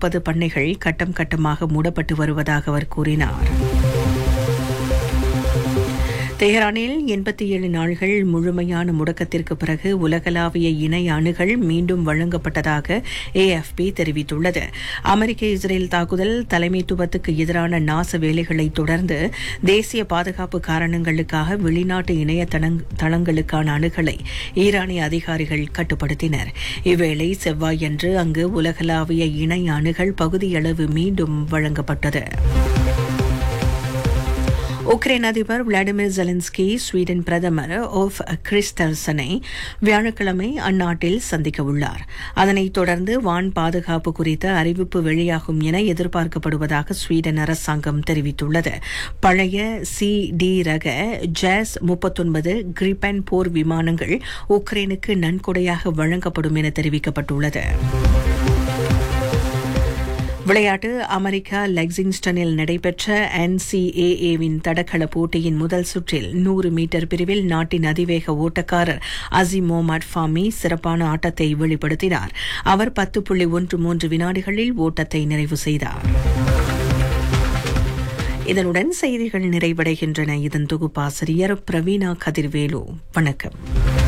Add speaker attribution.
Speaker 1: முப்பது பண்ணைகள் கட்டம் கட்டமாக மூடப்பட்டு வருவதாக அவர் கூறினார் தெஹரானில் எண்பத்தி ஏழு நாள்கள் முழுமையான முடக்கத்திற்கு பிறகு உலகளாவிய இணை அணுகள் மீண்டும் வழங்கப்பட்டதாக ஏஎஃப்பி தெரிவித்துள்ளது அமெரிக்க இஸ்ரேல் தாக்குதல் தலைமைத்துவத்துக்கு எதிரான நாச வேலைகளை தொடர்ந்து தேசிய பாதுகாப்பு காரணங்களுக்காக வெளிநாட்டு இணைய தளங்களுக்கான அணுகலை ஈரானிய அதிகாரிகள் கட்டுப்படுத்தினர் இவ்வேளை செவ்வாயன்று அங்கு உலகளாவிய இணை அணுகள் பகுதியளவு மீண்டும் வழங்கப்பட்டது உக்ரைன் அதிபர் விளாடிமிர் ஜெலன்ஸ்கி ஸ்வீடன் பிரதமர் ஓஃப் கிறிஸ்டல்சனை வியாழக்கிழமை அந்நாட்டில் சந்திக்க உள்ளார் அதனைத் தொடர்ந்து வான் பாதுகாப்பு குறித்த அறிவிப்பு வெளியாகும் என எதிர்பார்க்கப்படுவதாக ஸ்வீடன் அரசாங்கம் தெரிவித்துள்ளது பழைய சி டி ரக ஜாஸ் முப்பத்தொன்பது கிரிபன் போர் விமானங்கள் உக்ரைனுக்கு நன்கொடையாக வழங்கப்படும் என தெரிவிக்கப்பட்டுள்ளது விளையாட்டு அமெரிக்கா லெக்ஸிங்ஸ்டனில் நடைபெற்ற என்சிஏஏவின் தடகள போட்டியின் முதல் சுற்றில் நூறு மீட்டர் பிரிவில் நாட்டின் அதிவேக ஓட்டக்காரர் அசிம் மொஹமட் ஃபாமி சிறப்பான ஆட்டத்தை வெளிப்படுத்தினார் அவர் பத்து புள்ளி ஒன்று மூன்று வினாடிகளில் ஓட்டத்தை நிறைவு செய்தார் இதனுடன் செய்திகள் நிறைவடைகின்றன இதன் தொகுப்பாசிரியர் பிரவீணா கதிர்வேலு வணக்கம்